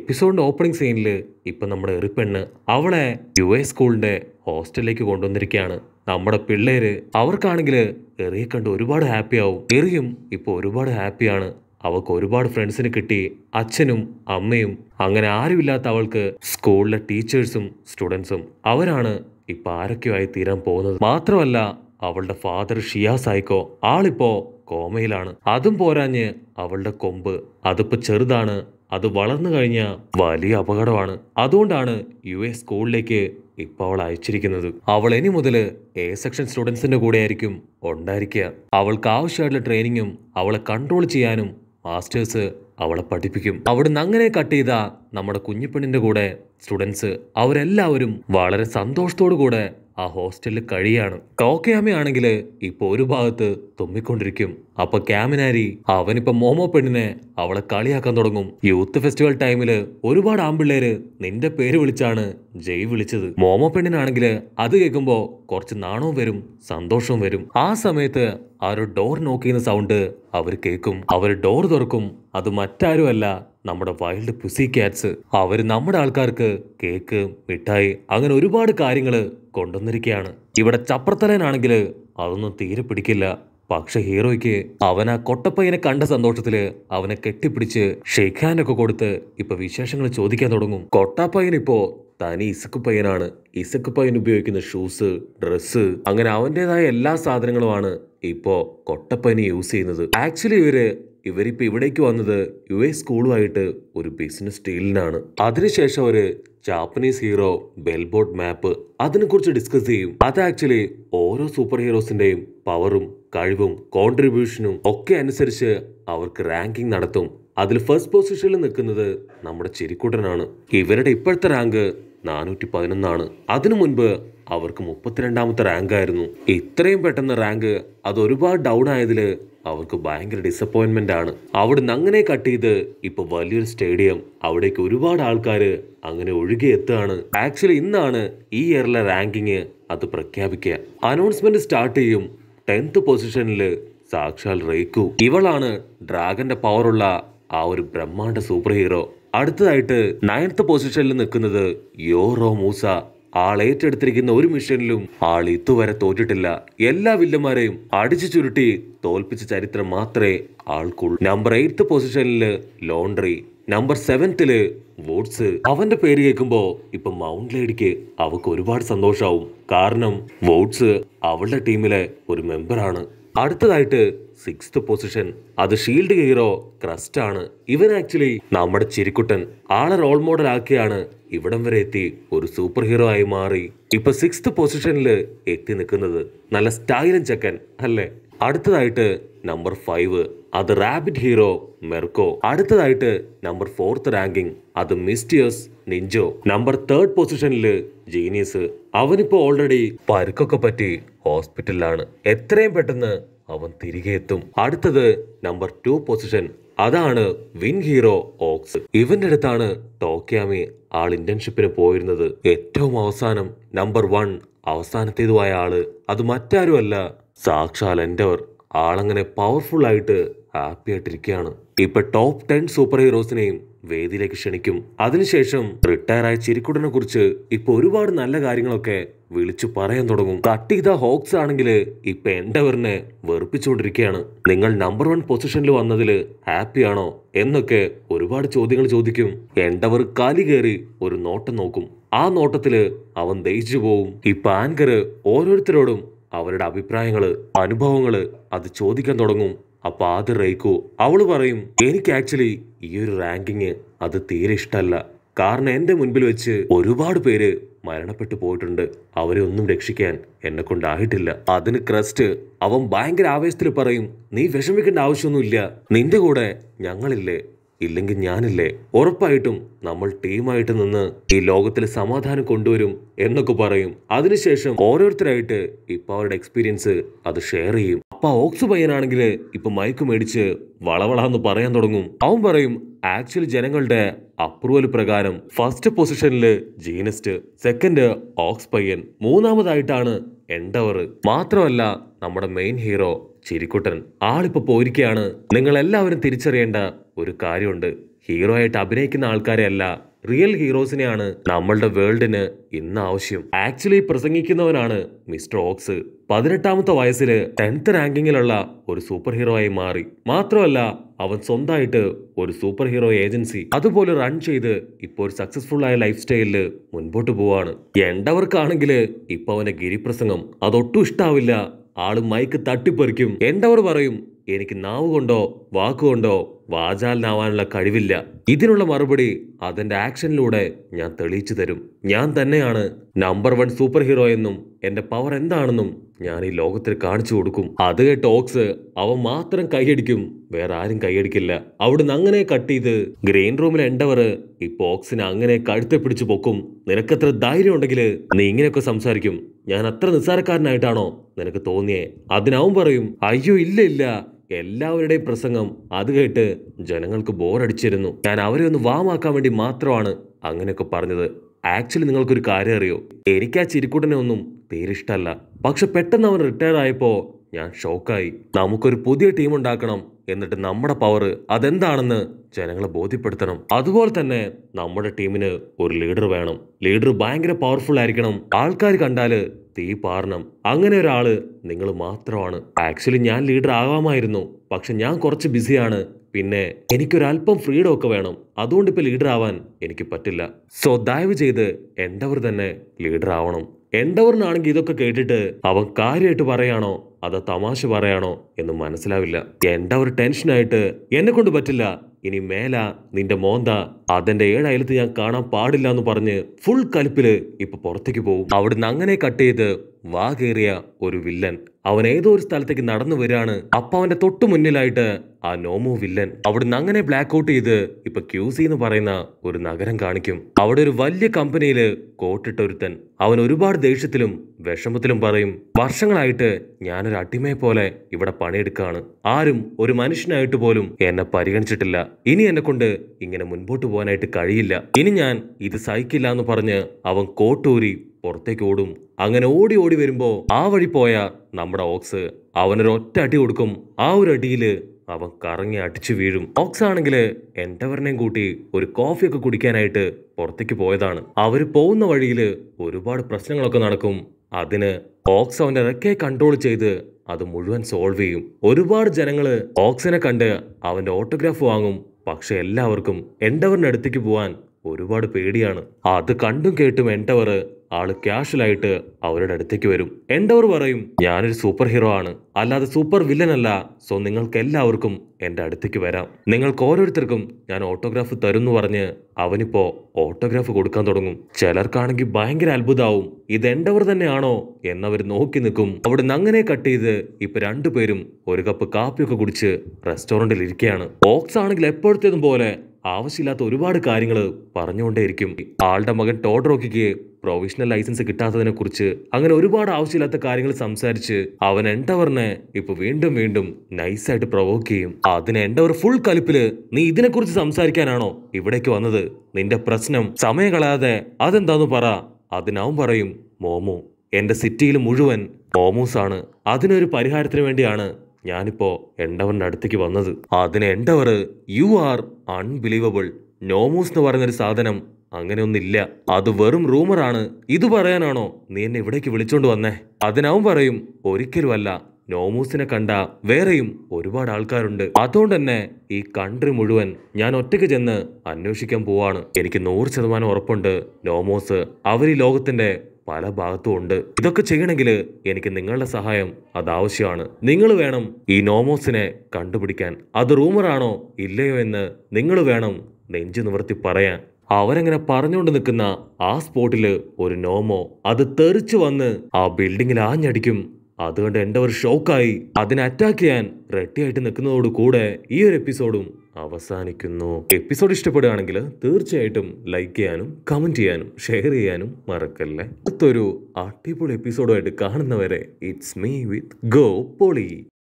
എപ്പിസോഡിന്റെ opening സീനിൽ ഇപ്പൊ നമ്മുടെ എറിപ്പെണ്ണ് അവളെ യു എ സ്കൂളിന്റെ ഹോസ്റ്റലിലേക്ക് കൊണ്ടുവന്നിരിക്കുകയാണ് നമ്മുടെ പിള്ളേര് അവർക്കാണെങ്കിൽ എറിയെ കണ്ട് ഒരുപാട് ഹാപ്പി ആവും എറിയും ഇപ്പൊ ഒരുപാട് ഹാപ്പിയാണ് അവൾക്ക് ഒരുപാട് ഫ്രണ്ട്സിന് കിട്ടി അച്ഛനും അമ്മയും അങ്ങനെ ആരുമില്ലാത്ത അവൾക്ക് സ്കൂളിലെ ടീച്ചേഴ്സും സ്റ്റുഡൻസും അവരാണ് ഇപ്പൊ ആരൊക്കെയോ ആയി തീരാൻ പോകുന്നത് മാത്രമല്ല അവളുടെ ഫാദർ ഷിയാസ് ആയിക്കോ ആളിപ്പോ കോമയിലാണ് അതും പോരാഞ്ഞ് അവളുടെ കൊമ്പ് അതിപ്പോ ചെറുതാണ് അത് വളർന്നു കഴിഞ്ഞ വലിയ അപകടമാണ് അതുകൊണ്ടാണ് യു എ സ്കൂളിലേക്ക് ഇപ്പൊ അവൾ അയച്ചിരിക്കുന്നത് അവൾ ഇനി മുതൽ എ സെക്ഷൻ സ്റ്റുഡൻസിന്റെ കൂടെ ആയിരിക്കും ഉണ്ടായിരിക്കുക അവൾക്ക് ആവശ്യമായിട്ടുള്ള ട്രെയിനിങ്ങും അവളെ കൺട്രോൾ ചെയ്യാനും മാസ്റ്റേഴ്സ് അവളെ പഠിപ്പിക്കും അവിടുന്ന് അങ്ങനെ കട്ട് ചെയ്ത നമ്മുടെ കുഞ്ഞിപ്പെണ്ണിന്റെ കൂടെ സ്റ്റുഡൻസ് അവരെല്ലാവരും വളരെ സന്തോഷത്തോടു കൂടെ ആ ഹോസ്റ്റലിൽ കഴിയാണ് ടോക്കയാമയാണെങ്കിൽ ഇപ്പൊ ഒരു ഭാഗത്ത് തുമ്മിക്കൊണ്ടിരിക്കും അപ്പൊ ക്യാമിനാരി അവനിപ്പോ മോമോ പെണ്ണിനെ അവളെ കളിയാക്കാൻ തുടങ്ങും യൂത്ത് ഫെസ്റ്റിവൽ ടൈമില് ഒരുപാട് ആമ്പിള്ളേര് നിന്റെ പേര് വിളിച്ചാണ് ജയ് വിളിച്ചത് മോമോ പെണ്ണിനാണെങ്കിൽ അത് കേൾക്കുമ്പോ കുറച്ച് നാണവും വരും സന്തോഷവും വരും ആ സമയത്ത് ആ ഒരു ഡോർ നോക്ക് ചെയ്യുന്ന സൗണ്ട് അവർ കേൾക്കും അവർ ഡോർ തുറക്കും അത് മറ്റാരുമല്ല നമ്മുടെ വൈൽഡ് പുസി കാറ്റ്സ് അവര് നമ്മുടെ ആൾക്കാർക്ക് കേക്ക് മിഠായി അങ്ങനെ ഒരുപാട് കാര്യങ്ങള് കൊണ്ടുവന്നിരിക്കുകയാണ് ഇവിടെ ചപ്രത്തലനാണെങ്കിൽ അതൊന്നും തീരെ പിടിക്കില്ല പക്ഷെ ഹീറോയ്ക്ക് അവൻ ആ കൊട്ടപ്പയ്യനെ കണ്ട സന്തോഷത്തില് അവനെ കെട്ടിപ്പിടിച്ച് ഷെയ്ക്ക് ഹാൻഡ് ഒക്കെ കൊടുത്ത് ഇപ്പൊ വിശേഷങ്ങൾ ചോദിക്കാൻ തുടങ്ങും കൊട്ടാപ്പയ്യൻ ഇപ്പോ തനി ഇസക്ക് പയ്യനാണ് ഇസക്ക് പയ്യൻ ഉപയോഗിക്കുന്ന ഷൂസ് ഡ്രസ്സ് അങ്ങനെ അവൻ്റെതായ എല്ലാ സാധനങ്ങളുമാണ് ഇപ്പോ കൊട്ടപ്പയ്യന് യൂസ് ചെയ്യുന്നത് ആക്ച്വലി ഇവര് ഇവരിപ്പോ ഇവിടേക്ക് വന്നത് യു എ സ്കൂളുമായിട്ട് ഒരു ബിസിനസ് ഡീലിനാണ് അതിനുശേഷം ഒരു ജാപ്പനീസ് ഹീറോ ബെൽബോട്ട് മാപ്പ് അതിനെക്കുറിച്ച് ഡിസ്കസ് ചെയ്യും അത് ആക്ച്വലി ഓരോ സൂപ്പർ ഹീറോസിന്റെയും പവറും കഴിവും കോൺട്രിബ്യൂഷനും ഒക്കെ അനുസരിച്ച് അവർക്ക് റാങ്കിങ് നടത്തും അതിൽ ഫസ്റ്റ് പൊസിഷനിൽ നിൽക്കുന്നത് നമ്മുടെ ചിരിക്കുട്ടനാണ് ഇവരുടെ ഇപ്പോഴത്തെ റാങ്ക് നാനൂറ്റി പതിനൊന്നാണ് അതിനു മുൻപ് അവർക്ക് മുപ്പത്തിരണ്ടാമത്തെ റാങ്ക് ആയിരുന്നു ഇത്രയും പെട്ടെന്ന് റാങ്ക് അത് ഒരുപാട് ഡൗൺ ആയതിൽ അവർക്ക് ഭയങ്കര ഡിസപ്പോയിന്റ്മെന്റ് ആണ് അവിടുന്ന് അങ്ങനെ കട്ട് ചെയ്ത് ഇപ്പൊ വലിയൊരു സ്റ്റേഡിയം അവിടേക്ക് ഒരുപാട് ആൾക്കാർ അങ്ങനെ ഒഴുകി എത്തുകയാണ് ആക്ച്വലി ഇന്നാണ് ഈ ഇയറിലെ റാങ്കിങ് അത് പ്രഖ്യാപിക്കുക അനൗൺസ്മെന്റ് സ്റ്റാർട്ട് ചെയ്യും ടെൻത്ത് പൊസിഷനിൽ സാക്ഷാൽ റേക്കു ഇവളാണ് ഡ്രാഗന്റെ പവറുള്ള ആ ഒരു ബ്രഹ്മാണ്ഡ സൂപ്പർ ഹീറോ അടുത്തതായിട്ട് നയൻത്ത് പൊസിഷനിൽ നിൽക്കുന്നത് യോറോ മൂസ ആൾ ഏറ്റെടുത്തിരിക്കുന്ന ഒരു മിഷനിലും ആൾ ഇതുവരെ തോറ്റിട്ടില്ല എല്ലാ വില്ലന്മാരെയും അടിച്ചു ചുരുട്ടി തോൽപ്പിച്ച ചരിത്രം മാത്രമേ ആൾക്കുള്ളൂ നമ്പർ എയ്ത്ത് പൊസിഷനില് ലോണ്ട്രി നമ്പർ സെവൻത്തില് വോട്ട്സ് അവന്റെ പേര് കേൾക്കുമ്പോ ഇപ്പൊ മൗണ്ട് ലേഡിക്ക് അവക്ക് ഒരുപാട് സന്തോഷാവും കാരണം വോട്ട്സ് അവളുടെ ടീമിലെ ഒരു മെമ്പറാണ് അടുത്തതായിട്ട് സിക്സ്ത് പൊസിഷൻ അത് ഷീൽഡ് ഹീറോ ക്രസ്റ്റ് ആണ് ഇവൻ ആക്ച്വലി നമ്മുടെ ചിരിക്കുട്ടൻ ആളെ റോൾ മോഡൽ ആക്കിയാണ് ഇവിടം വരെ എത്തി ഒരു സൂപ്പർ ഹീറോ ആയി മാറി ഇപ്പൊ സിക്സ്ത് പൊസിഷനിൽ എത്തി നിൽക്കുന്നത് നല്ല സ്റ്റൈലൻ ചെക്കൻ അല്ലേ അടുത്തതായിട്ട് നമ്പർ ഫൈവ് അത് റാബിറ്റ് ഹീറോ മെർക്കോ അടുത്തതായിട്ട് നമ്പർ ഫോർത്ത് റാങ്കിങ് അത് മിസ്റ്റിയസ് നിഞ്ചോ നമ്പർ തേർഡ് പൊസിഷനിൽ ജീനിയസ് അവനിപ്പോ ഓൾറെഡി പരുക്കൊക്കെ പറ്റി ഹോസ്പിറ്റലിലാണ് എത്രയും പെട്ടെന്ന് അവൻ തിരികെ എത്തും അടുത്തത് നമ്പർ ടു പൊസിഷൻ അതാണ് വിൻ ഹീറോ ഓക്സ് ഇവന്റെ അടുത്താണ് ടോക്കിയാമി ആൾ ഇന്റേൺഷിപ്പിന് പോയിരുന്നത് ഏറ്റവും അവസാനം നമ്പർ വൺ അവസാനത്തേതുമായ ആള് അത് മറ്റാരുമല്ല സാക്ഷാൽ എൻഡവർ ആളങ്ങനെ പവർഫുൾ ആയിട്ട് ഹാപ്പി ആയിട്ടിരിക്കുകയാണ് ഇപ്പൊ ടോപ്പ് ടെൻ സൂപ്പർ ഹീറോസിനെയും വേദിയിലേക്ക് ക്ഷണിക്കും അതിനുശേഷം റിട്ടയർ ആയ ചിരിക്കുടനെ കുറിച്ച് ഇപ്പൊ ഒരുപാട് നല്ല കാര്യങ്ങളൊക്കെ വിളിച്ചു പറയാൻ തുടങ്ങും കട്ട് ചെയ്ത ഹോക്സ് ആണെങ്കിൽ ഇപ്പൊ എൻഡവറിനെ വെറുപ്പിച്ചുകൊണ്ടിരിക്കുകയാണ് നിങ്ങൾ നമ്പർ വൺ പൊസിഷനിൽ വന്നതിൽ ഹാപ്പിയാണോ എന്നൊക്കെ ഒരുപാട് ചോദ്യങ്ങൾ ചോദിക്കും എൻഡവർ കാലി കയറി ഒരു നോട്ടം നോക്കും ആ നോട്ടത്തില് അവൻ ദയിച്ചു പോവും ഇപ്പൊ ആങ്കർ ഓരോരുത്തരോടും അവരുടെ അഭിപ്രായങ്ങള് അനുഭവങ്ങള് അത് ചോദിക്കാൻ തുടങ്ങും അപ്പൊ ആദ്യ റേക്കു അവള് പറയും എനിക്ക് ആക്ച്വലി ഈ ഒരു റാങ്കിങ് അത് തീരെ ഇഷ്ടമല്ല കാരണം എന്റെ മുൻപിൽ വെച്ച് ഒരുപാട് പേര് മരണപ്പെട്ടു പോയിട്ടുണ്ട് അവരെ ഒന്നും രക്ഷിക്കാൻ എന്നെ കൊണ്ടായിട്ടില്ല അതിന് ക്രസ്റ്റ് അവൻ ഭയങ്കര ആവേശത്തിൽ പറയും നീ വിഷമിക്കേണ്ട ആവശ്യമൊന്നുമില്ല നിന്റെ കൂടെ ഞങ്ങളില്ലേ ഇല്ലെങ്കിൽ ഞാനില്ലേ ഉറപ്പായിട്ടും നമ്മൾ ടീമായിട്ട് നിന്ന് ഈ ലോകത്തിൽ സമാധാനം കൊണ്ടുവരും എന്നൊക്കെ പറയും അതിനുശേഷം ഓരോരുത്തരായിട്ട് ഇപ്പൊ അവരുടെ എക്സ്പീരിയൻസ് അത് ഷെയർ ചെയ്യും അപ്പൊ ഓക്സ് പയ്യനാണെങ്കിൽ ഇപ്പൊ മയക്ക് മേടിച്ച് വളവളാന്ന് പറയാൻ തുടങ്ങും അവൻ പറയും ആക്ച്വലി ജനങ്ങളുടെ അപ്രൂവൽ പ്രകാരം ഫസ്റ്റ് പൊസിഷനില് ജീനസ്റ്റ് സെക്കൻഡ് ഓക്സ് പയ്യൻ മൂന്നാമതായിട്ടാണ് എൻഡവർ മാത്രമല്ല നമ്മുടെ മെയിൻ ഹീറോ ചിരിക്കുട്ടൻ ആളിപ്പോ പോയിരിക്കുകയാണ് നിങ്ങൾ എല്ലാവരും തിരിച്ചറിയേണ്ട ഒരു കാര്യമുണ്ട് ഹീറോ ആയിട്ട് അഭിനയിക്കുന്ന ആൾക്കാരെ അല്ല റിയൽ ഹീറോസിനെയാണ് നമ്മളുടെ വേൾഡിന് ഇന്ന് ആവശ്യം ആക്ച്വലി പ്രസംഗിക്കുന്നവനാണ് മിസ്റ്റർ ഓക്സ് പതിനെട്ടാമത്തെ വയസ്സിൽ ടെൻത്ത് റാങ്കിങ്ങിലുള്ള ഒരു സൂപ്പർ ഹീറോ ആയി മാറി മാത്രമല്ല അവൻ സ്വന്തമായിട്ട് ഒരു സൂപ്പർ ഹീറോ ഏജൻസി അതുപോലെ റൺ ചെയ്ത് ഇപ്പോൾ ഒരു സക്സസ്ഫുൾ ആയ ലൈഫ് സ്റ്റൈലില് മുൻപോട്ട് പോവാണ് എണ്ടവർക്കാണെങ്കിൽ ഇപ്പൊ അവന്റെ ഗിരിപ്രസംഗം അതൊട്ടും ഇഷ്ടാവില്ല ആള് മൈക്ക് തട്ടിപ്പറിക്കും എണ്ടവർ പറയും എനിക്ക് നാവ് കൊണ്ടോ വാക്കുകൊണ്ടോ വാചാലനാവാനുള്ള കഴിവില്ല ഇതിനുള്ള മറുപടി അതെന്റെ ആക്ഷനിലൂടെ ഞാൻ തെളിയിച്ചു തരും ഞാൻ തന്നെയാണ് നമ്പർ വൺ സൂപ്പർ ഹീറോ എന്നും എന്റെ പവർ എന്താണെന്നും ഞാൻ ഈ ലോകത്തിൽ കാണിച്ചു കൊടുക്കും അത് കേട്ട് ഓക്സ് അവൻ മാത്രം കൈയടിക്കും വേറെ ആരും കൈയടിക്കില്ല അവിടുന്ന് അങ്ങനെ കട്ട് ചെയ്ത് ഗ്രീൻ റൂമിൽ എണ്ടവർ ഇപ്പൊ ഓക്സിനെ അങ്ങനെ കഴുത്തെ പിടിച്ചു പൊക്കും നിനക്കത്ര ധൈര്യം ഉണ്ടെങ്കിൽ നീ ഇങ്ങനെയൊക്കെ സംസാരിക്കും ഞാൻ അത്ര നിസ്സാരക്കാരനായിട്ടാണോ നിനക്ക് തോന്നിയേ അതിനാവും പറയും അയ്യോ ഇല്ല ഇല്ല എല്ലാവരുടെയും പ്രസംഗം അത് കേട്ട് ജനങ്ങൾക്ക് ബോറടിച്ചിരുന്നു ഞാൻ അവരെ ഒന്ന് വാമാക്കാൻ വേണ്ടി മാത്രമാണ് അങ്ങനെയൊക്കെ പറഞ്ഞത് ആക്ച്വലി നിങ്ങൾക്കൊരു കാര്യം അറിയോ എനിക്ക് ആ ചിരിക്കുട്ടനെ ഒന്നും തീരെ ഇഷ്ടമല്ല പക്ഷെ പെട്ടെന്ന് അവൻ റിട്ടയർ ആയപ്പോ ഞാൻ ഷോക്കായി നമുക്കൊരു പുതിയ ടീം ഉണ്ടാക്കണം എന്നിട്ട് നമ്മുടെ പവർ അതെന്താണെന്ന് ജനങ്ങളെ ബോധ്യപ്പെടുത്തണം അതുപോലെ തന്നെ നമ്മുടെ ടീമിന് ഒരു ലീഡർ വേണം ലീഡർ ഭയങ്കര പവർഫുൾ ആയിരിക്കണം ആൾക്കാർ കണ്ടാല് തീ പാറണം അങ്ങനെ ഒരാള് നിങ്ങൾ മാത്രമാണ് ആക്ച്വലി ഞാൻ ലീഡർ ആവാമായിരുന്നു പക്ഷെ ഞാൻ കുറച്ച് ബിസിയാണ് പിന്നെ എനിക്കൊരല്പം ഫ്രീഡം ഒക്കെ വേണം അതുകൊണ്ട് ഇപ്പൊ ലീഡർ ആവാൻ എനിക്ക് പറ്റില്ല സോ ദയവ് ചെയ്ത് എൻഡവർ തന്നെ ലീഡർ ആവണം എൻഡവറിനാണെങ്കിൽ ഇതൊക്കെ കേട്ടിട്ട് അവൻ കാര്യമായിട്ട് പറയാണോ അതോ തമാശ പറയാണോ എന്ന് മനസ്സിലാവില്ല എൻഡവർ ടെൻഷനായിട്ട് എന്നെ കൊണ്ട് പറ്റില്ല ഇനി മേല നിന്റെ മോന്ത അതെന്റെ ഏഴയലത്ത് ഞാൻ കാണാൻ പാടില്ല എന്ന് പറഞ്ഞ് ഫുൾ കലിപ്പില് ഇപ്പൊ പുറത്തേക്ക് പോകും അവിടുന്ന് അങ്ങനെ കട്ട് ചെയ്ത് വാ കയറിയ ഒരു വില്ലൻ അവൻ ഏതോ ഒരു സ്ഥലത്തേക്ക് നടന്നു വരികയാണ് അപ്പൊ അവന്റെ തൊട്ടു മുന്നിലായിട്ട് ആ നോമോ വില്ലൻ അവിടുന്ന് അങ്ങനെ ബ്ലാക്ക് ഔട്ട് ചെയ്ത് ഇപ്പൊ ക്യൂസി എന്ന് പറയുന്ന ഒരു നഗരം കാണിക്കും അവിടെ ഒരു വലിയ കമ്പനിയില് കോട്ടിട്ട ഒരുത്തൻ അവൻ ഒരുപാട് ദേഷ്യത്തിലും വിഷമത്തിലും പറയും വർഷങ്ങളായിട്ട് ഞാനൊരു അടിമയെ പോലെ ഇവിടെ പണിയെടുക്കാണ് ആരും ഒരു മനുഷ്യനായിട്ട് പോലും എന്നെ പരിഗണിച്ചിട്ടില്ല ഇനി എന്നെ കൊണ്ട് ഇങ്ങനെ മുൻപോട്ട് പോകാനായിട്ട് കഴിയില്ല ഇനി ഞാൻ ഇത് സഹിക്കില്ല എന്ന് പറഞ്ഞ് അവൻ കോട്ടൂരി പുറത്തേക്ക് ഓടും അങ്ങനെ ഓടി ഓടി വരുമ്പോ ആ വഴി പോയ നമ്മുടെ ഓക്സ് അവനൊരു ഒറ്റ അടി കൊടുക്കും ആ ഒരു അടിയില് അവൻ കറങ്ങി അടിച്ചു വീഴും ഓക്സ് ആണെങ്കിൽ എൻഡവറിനെയും കൂട്ടി ഒരു കോഫിയൊക്കെ കുടിക്കാനായിട്ട് പുറത്തേക്ക് പോയതാണ് അവര് പോകുന്ന വഴിയിൽ ഒരുപാട് പ്രശ്നങ്ങളൊക്കെ നടക്കും അതിന് ഓക്സ് അവന്റെ റെക്കെ കൺട്രോൾ ചെയ്ത് അത് മുഴുവൻ സോൾവ് ചെയ്യും ഒരുപാട് ജനങ്ങള് ഓക്സിനെ കണ്ട് അവന്റെ ഓട്ടോഗ്രാഫ് വാങ്ങും പക്ഷെ എല്ലാവർക്കും എൻഡവറിന്റെ അടുത്തേക്ക് പോവാൻ ഒരുപാട് പേടിയാണ് അത് കണ്ടും കേട്ടും എൻഡവർ ആള് ക്യാഷ്വലായിട്ട് അവരുടെ അടുത്തേക്ക് വരും എൻഡവർ പറയും ഞാനൊരു സൂപ്പർ ഹീറോ ആണ് അല്ലാതെ സൂപ്പർ വില്ലൻ അല്ല സോ നിങ്ങൾക്ക് എല്ലാവർക്കും എന്റെ അടുത്തേക്ക് വരാം നിങ്ങൾക്ക് ഓരോരുത്തർക്കും ഞാൻ ഓട്ടോഗ്രാഫ് തരുന്നു പറഞ്ഞ് അവനിപ്പോ ഓട്ടോഗ്രാഫ് കൊടുക്കാൻ തുടങ്ങും ചിലർക്കാണെങ്കിൽ ഭയങ്കര അത്ഭുതാവും ഇത് എൻഡവർ തന്നെയാണോ എന്നവർ നോക്കി നിൽക്കും അവിടുന്ന് അങ്ങനെ കട്ട് ചെയ്ത് ഇപ്പൊ രണ്ടുപേരും ഒരു കപ്പ് കാപ്പിയൊക്കെ കുടിച്ച് റെസ്റ്റോറന്റിൽ ഇരിക്കുകയാണ് ഓക്സ് ആണെങ്കിൽ എപ്പോഴത്തേതും പോലെ ആവശ്യമില്ലാത്ത ഒരുപാട് കാര്യങ്ങൾ പറഞ്ഞുകൊണ്ടേയിരിക്കും ആളുടെ മകൻ ടോഡ്രോക്കിക്ക് പ്രൊവിഷണൽ ലൈസൻസ് കിട്ടാത്തതിനെ കുറിച്ച് അങ്ങനെ ഒരുപാട് ആവശ്യമില്ലാത്ത കാര്യങ്ങൾ സംസാരിച്ച് അവൻ എൻഡവറിനെ ഇപ്പൊ വീണ്ടും വീണ്ടും നൈസായിട്ട് പ്രൊവോക്ക് ചെയ്യും അതിന് എൻഡവർ ഫുൾ കലിപ്പില് നീ ഇതിനെക്കുറിച്ച് സംസാരിക്കാനാണോ ഇവിടേക്ക് വന്നത് നിന്റെ പ്രശ്നം സമയം കളയാതെ അതെന്താന്ന് പറ അതിനവൻ പറയും മോമോ എന്റെ സിറ്റിയിൽ മുഴുവൻ മോമോസ് ആണ് അതിനൊരു പരിഹാരത്തിന് വേണ്ടിയാണ് ഞാനിപ്പോ എൻഡവറിന്റെ അടുത്തേക്ക് വന്നത് അതിന് എൻഡവർ യു ആർ അൺബിലീവബിൾ നോമോസ് എന്ന് പറയുന്നൊരു സാധനം അങ്ങനെയൊന്നില്ല അത് വെറും റൂമറാണ് ഇത് പറയാനാണോ നീ എന്നെ ഇവിടേക്ക് വിളിച്ചോണ്ട് വന്നേ അതിനാവും പറയും ഒരിക്കലുമല്ല നോമൂസിനെ കണ്ട വേറെയും ഒരുപാട് ആൾക്കാരുണ്ട് അതുകൊണ്ട് തന്നെ ഈ കൺട്രി മുഴുവൻ ഞാൻ ഒറ്റയ്ക്ക് ചെന്ന് അന്വേഷിക്കാൻ പോവാണ് എനിക്ക് നൂറ് ശതമാനം ഉറപ്പുണ്ട് നോമോസ് അവർ ഈ ലോകത്തിന്റെ പല ഭാഗത്തും ഉണ്ട് ഇതൊക്കെ ചെയ്യണമെങ്കിൽ എനിക്ക് നിങ്ങളുടെ സഹായം അത് ആവശ്യമാണ് നിങ്ങൾ വേണം ഈ നോമോസിനെ കണ്ടുപിടിക്കാൻ അത് റൂമറാണോ ഇല്ലയോ എന്ന് നിങ്ങൾ വേണം നെഞ്ചു നിവർത്തി പറയാൻ അവരങ്ങനെ പറഞ്ഞുകൊണ്ട് നിൽക്കുന്ന ആ സ്പോട്ടില് ഒരു നോമോ അത് തെറിച്ചു വന്ന് ആ ബിൽഡിങ്ങിൽ ആഞ്ഞടിക്കും അതുകൊണ്ട് എൻ്റെ ഒരു ഷോക്കായി അതിനെ അറ്റാക്ക് ചെയ്യാൻ റെഡി ആയിട്ട് നിൽക്കുന്നതോട് കൂടെ ഈ ഒരു എപ്പിസോഡും അവസാനിക്കുന്നു എപ്പിസോഡ് ഇഷ്ടപ്പെടുകയാണെങ്കിൽ തീർച്ചയായിട്ടും ലൈക്ക് ചെയ്യാനും കമന്റ് ചെയ്യാനും ഷെയർ ചെയ്യാനും മറക്കല്ലേ അടുത്തൊരു അടിപൊളി എപ്പിസോഡുമായിട്ട് കാണുന്നവരെ ഇറ്റ്സ് മീ വിത്ത് ഗോ പൊളി